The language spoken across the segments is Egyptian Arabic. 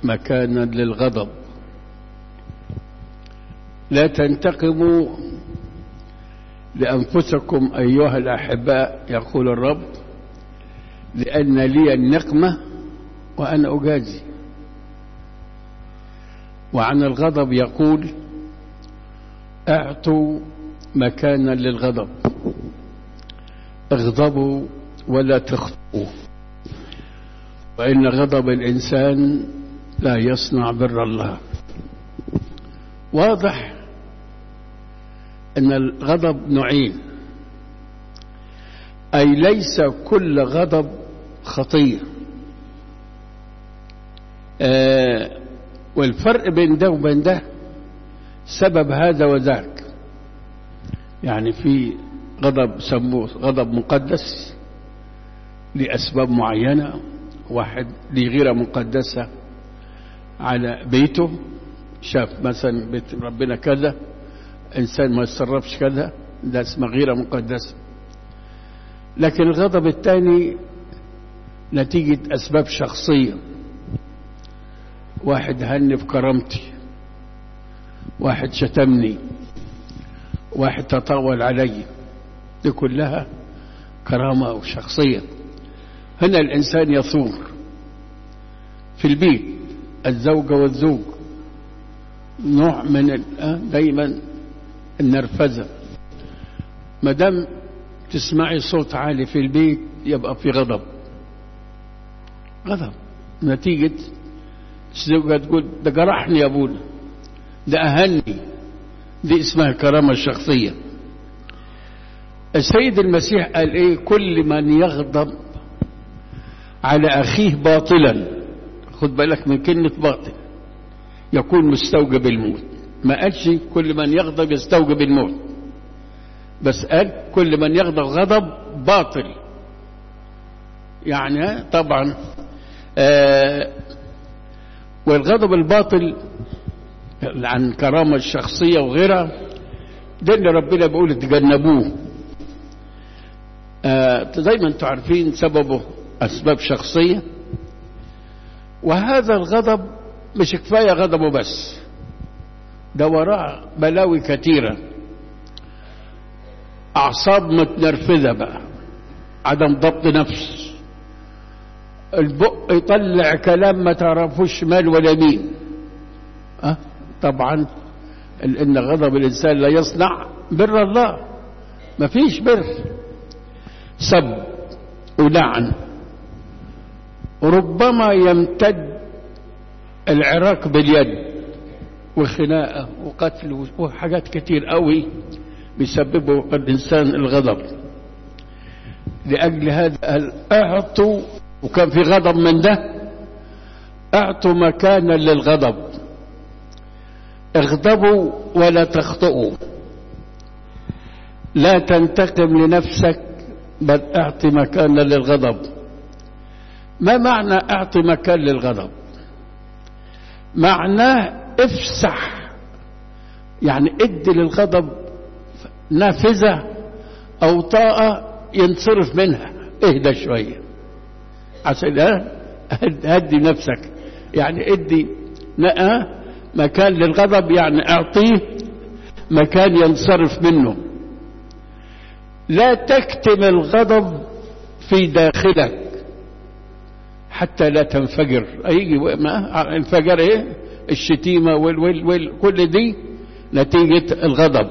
مكانا للغضب لا تنتقموا لأنفسكم أيها الأحباء يقول الرب لأن لي النقمة وأنا أجازي وعن الغضب يقول اعطوا مكانا للغضب اغضبوا ولا تخطئوا وإن غضب الإنسان لا يصنع بر الله واضح أن الغضب نوعين أي ليس كل غضب خطية آه والفرق بين ده وبين ده سبب هذا وذاك يعني في غضب سموه غضب مقدس لأسباب معينة واحد ليه غيرة مقدسة على بيته شاف مثلا بيت ربنا كذا إنسان ما يتصرفش كذا ده اسمه غيرة مقدسة لكن الغضب الثاني نتيجة أسباب شخصية واحد هن في كرامتي واحد شتمني واحد تطاول علي دي كلها كرامة أو شخصية هنا الإنسان يثور في البيت الزوجة والزوج نوع من دايما النرفزة ما دام تسمعي صوت عالي في البيت يبقى في غضب غضب نتيجة الزوجة تقول ده جرحني يا ابونا ده أهني دي اسمها كرامة الشخصية السيد المسيح قال ايه كل من يغضب على أخيه باطلا خد بالك من كلمة باطل يكون مستوجب الموت ما قالش كل من يغضب يستوجب الموت بس قال كل من يغضب غضب باطل يعني طبعا آه والغضب الباطل عن كرامة الشخصية وغيرها ده اللي ربنا بيقول تجنبوه آه زي ما انتم عارفين سببه أسباب شخصية وهذا الغضب مش كفاية غضبه بس ده وراه بلاوي كثيرة أعصاب متنرفزة بقى عدم ضبط نفس البق يطلع كلام ما تعرفوش مال ولا مين أه؟ طبعا ان غضب الانسان لا يصنع بر الله ما فيش بر سب ولعن ربما يمتد العراق باليد وخناقه وقتل وحاجات كتير قوي بيسببوا الانسان الغضب لاجل هذا اعطوا وكان في غضب من ده اعطوا مكانا للغضب اغضبوا ولا تخطئوا لا تنتقم لنفسك بل اعطي مكانا للغضب ما معنى اعطي مكان للغضب معناه افسح يعني ادي للغضب نافذة او طاقة ينصرف منها اهدى شوية عشان هدي نفسك يعني ادي مكان للغضب يعني اعطيه مكان ينصرف منه لا تكتم الغضب في داخلك حتى لا تنفجر هيجي ما انفجر ايه الشتيمة وال وال وال كل دي نتيجة الغضب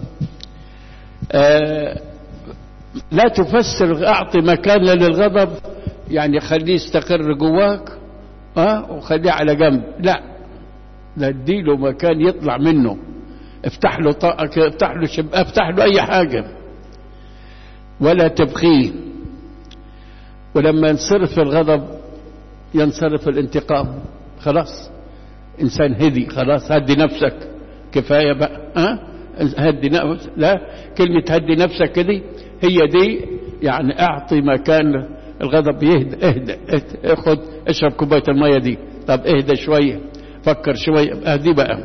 آه لا تفسر اعطي مكان للغضب يعني خليه يستقر جواك اه وخليه على جنب لا ده اديله مكان يطلع منه افتح له طاقة افتح له شب افتح له اي حاجة ولا تبخيه ولما ينصرف الغضب ينصرف الانتقام خلاص انسان هدي خلاص هدي نفسك كفاية بقى ها هدي نفسك لا كلمة هدي نفسك كده هي دي يعني اعطي مكان الغضب يهدى اهدى, اهدى خد اشرب كوباية المية دي طب اهدى شوية فكر شوية اهدي بقى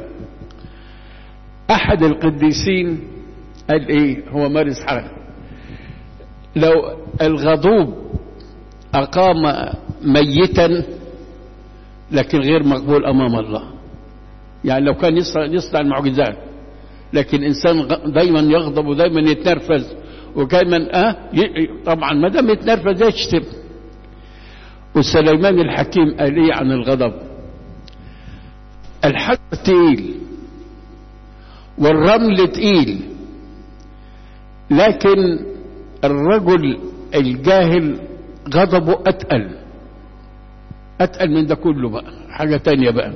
احد القديسين قال ايه هو مارس حاجة لو الغضوب اقام ميتا لكن غير مقبول أمام الله يعني لو كان يصنع, يصنع المعجزات لكن إنسان دايما يغضب ودايما يتنرفز ودايما أه طبعا ما دام يتنرفز يشتم وسليمان الحكيم قال ايه عن الغضب الحجر تقيل والرمل تقيل لكن الرجل الجاهل غضبه أتقل أتقل من ده كله بقى حاجة تانية بقى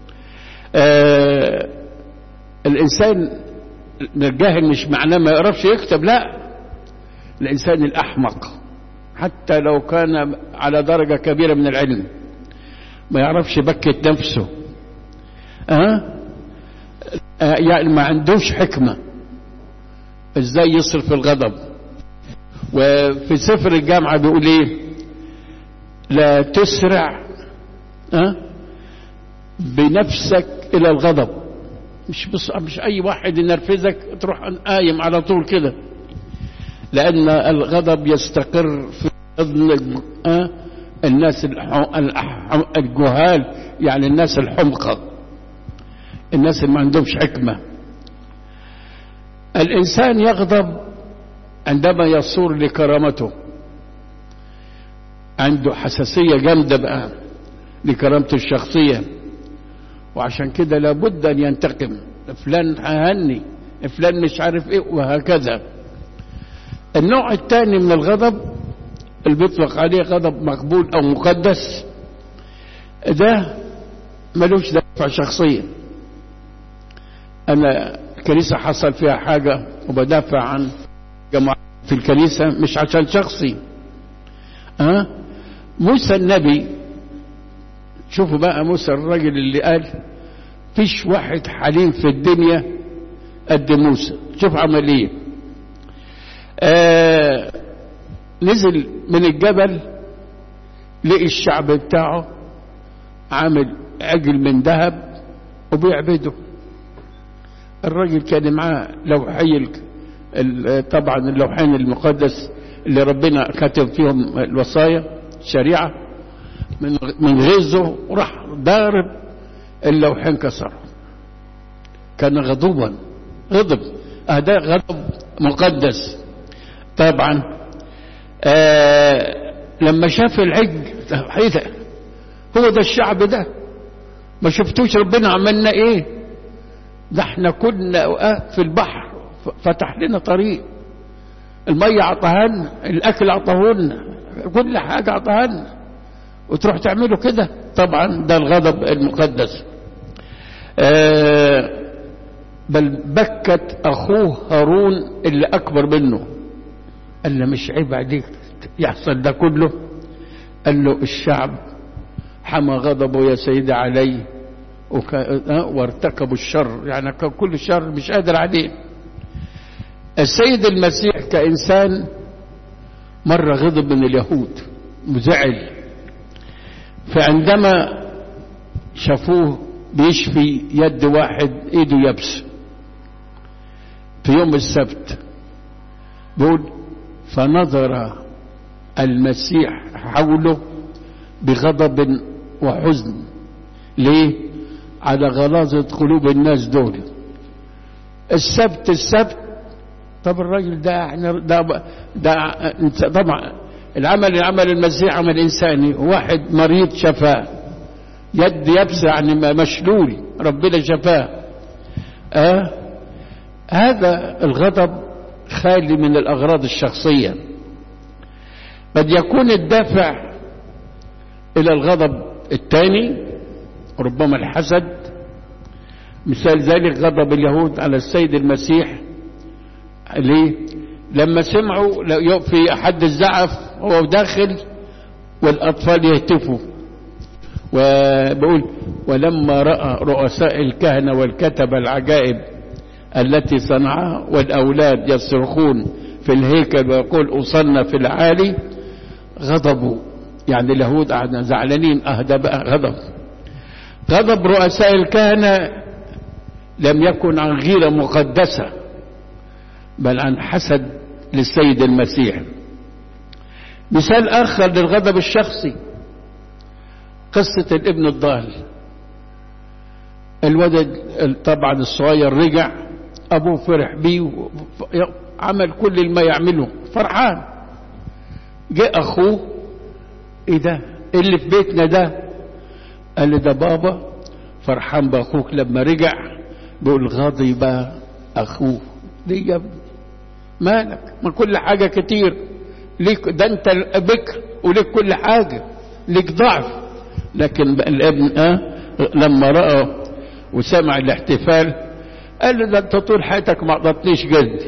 آه الإنسان الجاهل مش معناه ما يقربش يكتب لا الإنسان الأحمق حتى لو كان على درجة كبيرة من العلم ما يعرفش بكة نفسه أه؟ أه يعني ما عندوش حكمة ازاي يصرف الغضب وفي سفر الجامعة بيقول ايه لا تسرع أه؟ بنفسك الى الغضب مش بص مش اي واحد ينرفزك تروح قايم على طول كده لأن الغضب يستقر في أذن الناس الجهال يعني الناس الحمقى الناس اللي ما عندهمش حكمة الإنسان يغضب عندما يصور لكرامته عنده حساسية جامدة بقى لكرامته الشخصية وعشان كده لابد أن ينتقم فلان ههني فلان مش عارف ايه وهكذا النوع الثاني من الغضب اللي بيطلق عليه غضب مقبول او مقدس ده ملوش دافع شخصيا انا الكنيسه حصل فيها حاجه وبدافع عن جماعه في الكنيسه مش عشان شخصي ها أه؟ موسى النبي شوفوا بقى موسى الراجل اللي قال فيش واحد حليم في الدنيا قد موسى شوف عمل ايه آه نزل من الجبل لقي الشعب بتاعه عامل عجل من ذهب وبيعبده الراجل كان معاه لوحي طبعا اللوحين المقدس اللي ربنا كتب فيهم الوصايا الشريعة من من غيظه وراح ضارب اللوحين كسرهم كان غضوبا غضب هذا غضب مقدس طبعا آه لما شاف العجل ايه ده هو ده الشعب ده ما شفتوش ربنا عملنا ايه ده احنا كنا في البحر فتح لنا طريق المية عطاهن الاكل عطاهن كل حاجة عطاهن وتروح تعملوا كده طبعا ده الغضب المقدس آه بل بكت اخوه هارون اللي اكبر منه قال له مش عيب عليك يحصل ده كله قال له الشعب حمى غضبه يا سيدي علي وك... وارتكبوا الشر يعني كان كل شر مش قادر عليه السيد المسيح كإنسان مرة غضب من اليهود وزعل فعندما شافوه بيشفي يد واحد ايده يبس في يوم السبت بيقول فنظر المسيح حوله بغضب وحزن ليه على غلاظة قلوب الناس دول السبت السبت طب الراجل ده احنا ده, ده طبعا العمل العمل المسيح عمل انساني واحد مريض شفاه يد يبسة يعني مشلول ربنا شفاه آه هذا الغضب خالي من الأغراض الشخصية قد يكون الدافع إلى الغضب الثاني ربما الحسد مثال ذلك غضب اليهود على السيد المسيح ليه لما سمعوا في حد الزعف هو داخل والأطفال يهتفوا وبقول ولما رأى رؤساء الكهنة والكتبة العجائب التي صنعها والأولاد يصرخون في الهيكل ويقول أصلنا في العالي غضبوا يعني اليهود قعدنا زعلانين أهدى بقى غضب غضب رؤساء الكهنة لم يكن عن غيرة مقدسة بل عن حسد للسيد المسيح مثال آخر للغضب الشخصي قصة الابن الضال الولد طبعا الصغير رجع ابوه فرح بيه عمل كل ما يعمله فرحان جاء اخوه ايه ده إيه اللي في بيتنا ده قال لي ده بابا فرحان باخوك لما رجع بيقول غضب اخوه ليه يا ابني مالك ما كل حاجه كتير ليك ده انت بكر وليك كل حاجه ليك ضعف لكن الابن اه لما راى وسمع الاحتفال قال له ده انت طول حياتك ما اعطتنيش جد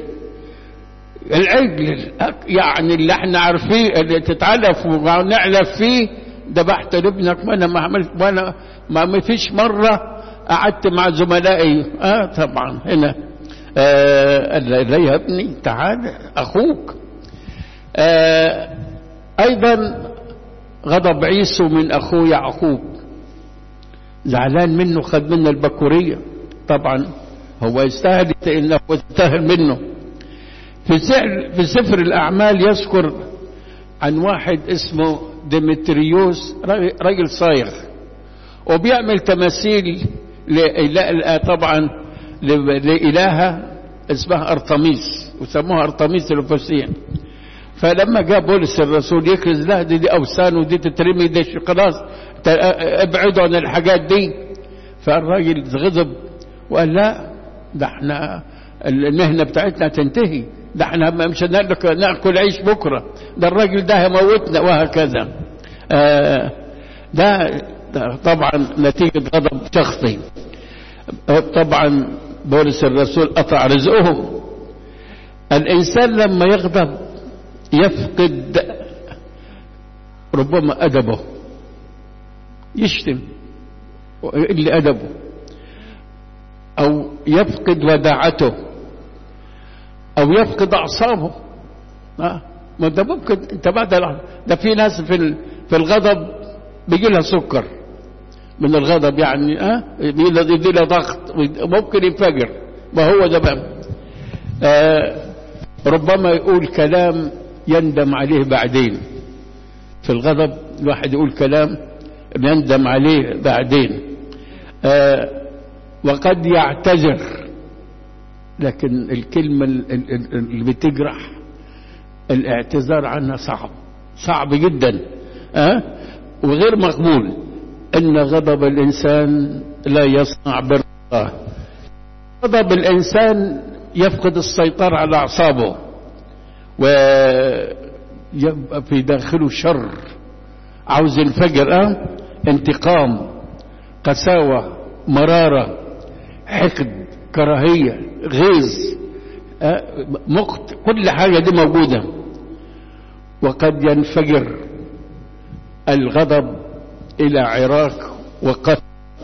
العجل يعني اللي احنا عارفين اللي تتعلف ونعلف فيه ذبحت لابنك وانا ما عملت وانا ما فيش مره قعدت مع زملائي اه طبعا هنا آه قال لي يا ابني تعال اخوك آه ايضا غضب عيسو من اخوه يعقوب زعلان منه خد منه البكوريه طبعا هو يستاهل انه يستاهل منه في في سفر الاعمال يذكر عن واحد اسمه ديمتريوس راجل صايغ وبيعمل تماثيل طبعا لإلهة اسمها أرطميس وسموها أرطميس الأفسية فلما جاء بولس الرسول يكرز لا دي, دي أوثان ودي تترمي دي خلاص ابعدوا عن الحاجات دي فالراجل غضب وقال لا ده احنا المهنة بتاعتنا تنتهي ده احنا مش ناكل عيش بكرة ده الراجل ده هيموتنا وهكذا آه ده, ده طبعا نتيجة غضب شخصي طبعا بولس الرسول قطع رزقهم الإنسان لما يغضب يفقد ربما أدبه يشتم اللي أدبه أو يفقد وداعته أو يفقد أعصابه آه. ما ده ممكن انت بعد ده في ناس في في الغضب بيجي لها سكر من الغضب يعني اه يدي له ضغط ممكن ينفجر ما هو ده بقى آه ربما يقول كلام يندم عليه بعدين في الغضب الواحد يقول كلام يندم عليه بعدين آه وقد يعتذر لكن الكلمة اللي بتجرح الاعتذار عنها صعب صعب جدا أه؟ وغير مقبول ان غضب الانسان لا يصنع بر الله غضب الانسان يفقد السيطرة على اعصابه ويبقى في داخله شر عاوز ينفجر أه؟ انتقام قساوة مرارة حقد كراهية غيظ أه؟ مقت كل حاجة دي موجودة وقد ينفجر الغضب إلى عراك وقتل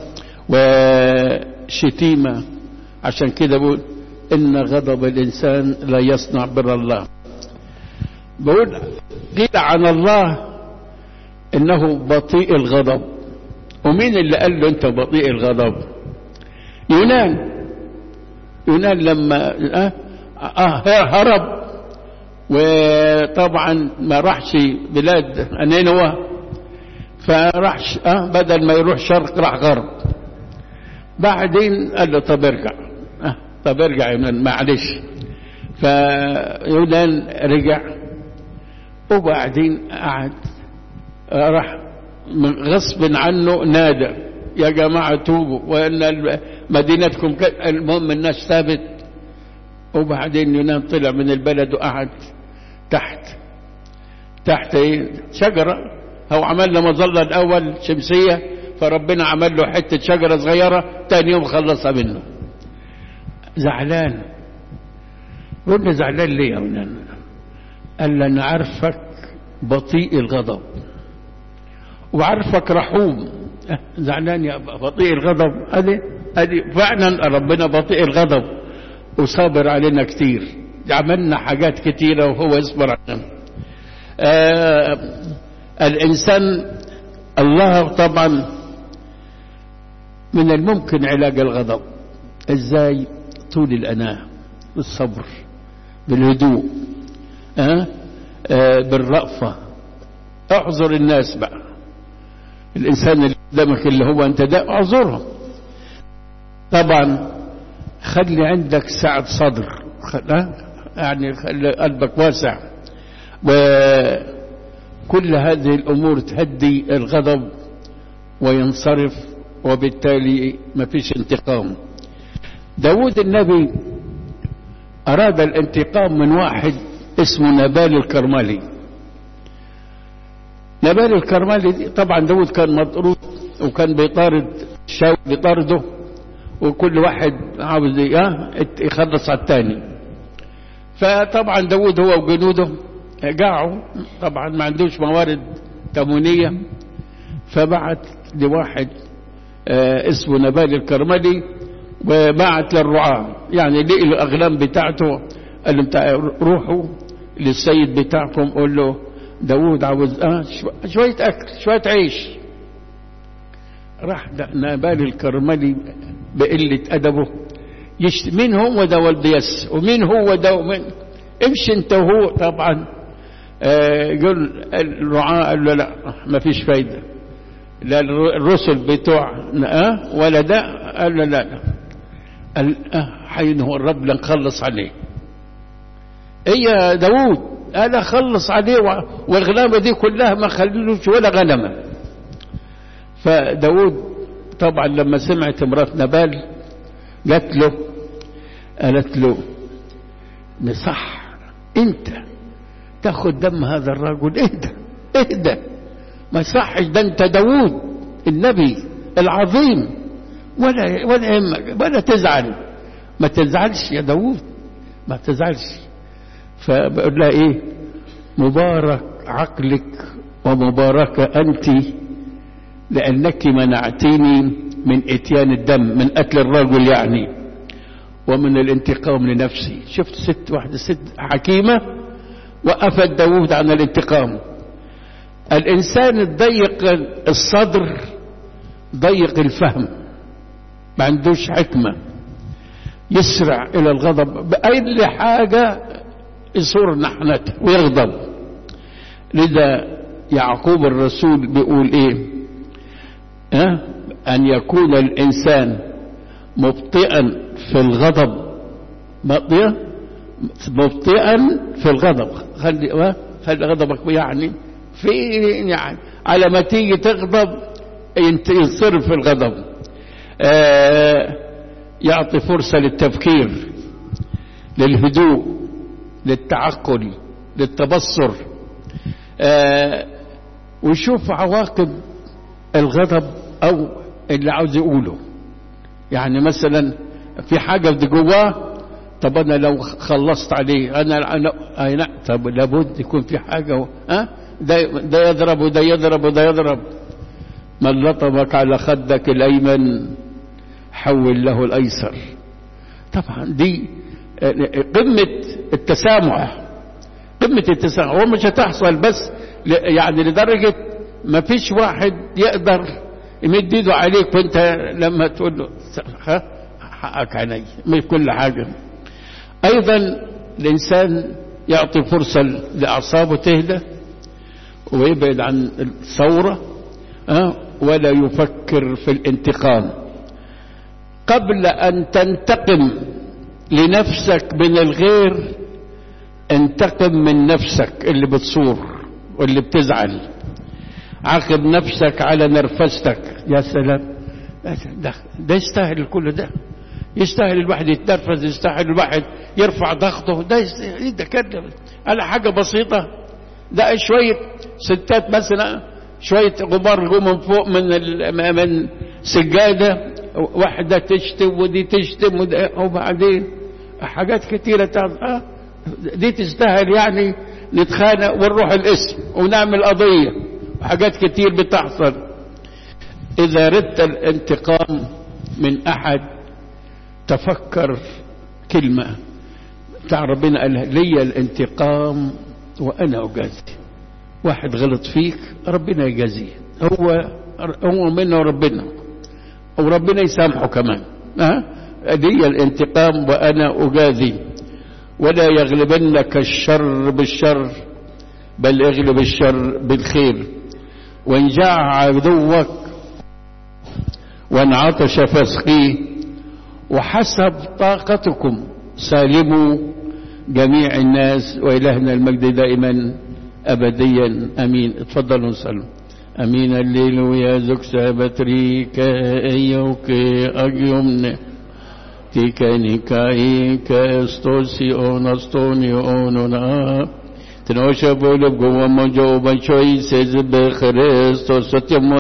وشتيمة عشان كده بقول إن غضب الإنسان لا يصنع بر الله بقول قيل عن الله إنه بطيء الغضب ومين اللي قال له أنت بطيء الغضب يونان يونان لما آه, آه هرب وطبعا ما راحش بلاد نينوى فراح أه بدل ما يروح شرق راح غرب بعدين قال له طب ارجع أه طب ارجع يونان معلش فيونان رجع وبعدين قعد راح غصب عنه نادى يا جماعة توبوا وأن مدينتكم المهم الناس ثابت وبعدين يونان طلع من البلد وقعد تحت تحت ايه شجرة هو عمل له مظلة الأول شمسية فربنا عمل له حتة شجرة صغيرة تاني يوم خلصها منه زعلان قلنا زعلان ليه يا ولان قال أنا عارفك بطيء الغضب وعارفك رحوم زعلان يا بطيء الغضب ادي ادي فعلا ربنا بطيء الغضب وصابر علينا كتير عملنا حاجات كتيرة وهو يصبر علينا آه الإنسان الله طبعا من الممكن علاج الغضب ازاي طول الأناة بالصبر بالهدوء آه آه بالرأفة اعذر الناس بقى الإنسان اللي قدامك اللي هو أنت ده اعذرهم طبعا خلي عندك سعة صدر خل... يعني خلي قلبك واسع وكل هذه الأمور تهدي الغضب وينصرف وبالتالي ما فيش انتقام داود النبي أراد الانتقام من واحد اسمه نبال الكرملي نبال الكرملي طبعا داود كان مطرود وكان بيطارد شاول بيطارده وكل واحد عاوز يخلص على الثاني فطبعا داود هو وجنوده جاعوا طبعا ما عندوش موارد تموينية فبعت لواحد اسمه نبال الكرملي وبعت للرعاة يعني لقي الأغلام بتاعته قال لهم روحوا للسيد بتاعكم قول له داود عاوز اه شوية أكل شوية عيش راح نبال الكرملي بقلة أدبه يشت مين هو ده والبيس ومين هو ده ومين امشي انت وهو طبعا آه يقول الرعاة قال له لا ما فيش فايدة لا الرسل بتوع آه ولا ده قال له لا لا قال آه حين هو الرب لنخلص عليه ايه يا داوود انا خلص عليه والغلامة دي كلها ما خللوش ولا غنمة فداود طبعا لما سمعت مرات نبال قالت له قالت له نصح انت تاخد دم هذا الرجل اهدى اهدى ما يصحش ده انت داوود النبي العظيم ولا ولا يهمك ولا تزعل ما تزعلش يا داوود ما تزعلش فبقول لها ايه مبارك عقلك ومباركة أنت لأنك منعتيني من اتيان الدم من قتل الرجل يعني ومن الانتقام لنفسي شفت ست واحدة ست حكيمة وقفت داود عن الانتقام الإنسان الضيق الصدر ضيق الفهم ما عندوش حكمة يسرع إلى الغضب بأي حاجة يصور نحنته ويغضب لذا يعقوب الرسول بيقول ايه أه؟ ان يكون الانسان مبطئا في الغضب مبطئا مبطئا في الغضب خلي خلي غضبك يعني في يعني على ما تيجي تغضب ينصرف الغضب آه يعطي فرصة للتفكير للهدوء للتعقل للتبصر آه ويشوف عواقب الغضب او اللي عاوز يقوله يعني مثلا في حاجة في جواه طب انا لو خلصت عليه انا انا أي لا طب لابد يكون في حاجة ها أه؟ ده ده يضرب وده يضرب وده يضرب من لطمك على خدك الايمن حول له الايسر طبعا دي قمة التسامح قمة التسامح هو مش هتحصل بس يعني لدرجة ما فيش واحد يقدر يمد ايده عليك وانت لما تقول له حقك علي من كل حاجة ايضا الانسان يعطي فرصة لاعصابه تهدى ويبعد عن الثورة ولا يفكر في الانتقام قبل ان تنتقم لنفسك من الغير انتقم من نفسك اللي بتصور واللي بتزعل عاقب نفسك على نرفستك يا سلام ده, ده يستاهل كل ده يستاهل الواحد يتنرفز يستاهل الواحد يرفع ضغطه ده ده كده على حاجة بسيطة ده شوية ستات مثلا شوية غبار جو من فوق من من سجادة واحدة تشتم ودي تشتم وبعدين حاجات كتيرة تعرف اه دي تستاهل يعني نتخانق ونروح الاسم ونعمل قضية وحاجات كتير بتحصل إذا ردت الانتقام من أحد تفكر كلمة بتاع ربنا قال لي الانتقام وأنا أجازي واحد غلط فيك ربنا يجازيه هو هو منه ربنا وربنا يسامحه كمان ها دي الانتقام وأنا أجازي ولا يغلبنك الشر بالشر بل اغلب الشر بالخير وإن جاع عدوك وإن عطش فاسقيه وحسب طاقتكم سالموا جميع الناس وإلهنا المجد دائما أبديا أمين اتفضلوا نصلوا أمين الليل يا زكس بتريك أيوك أجيومن تيكا نيكاي كاستوسي أونستوني أونونا تنوشا بولب قوة مجوبا شوي سيزب خريستو ستيم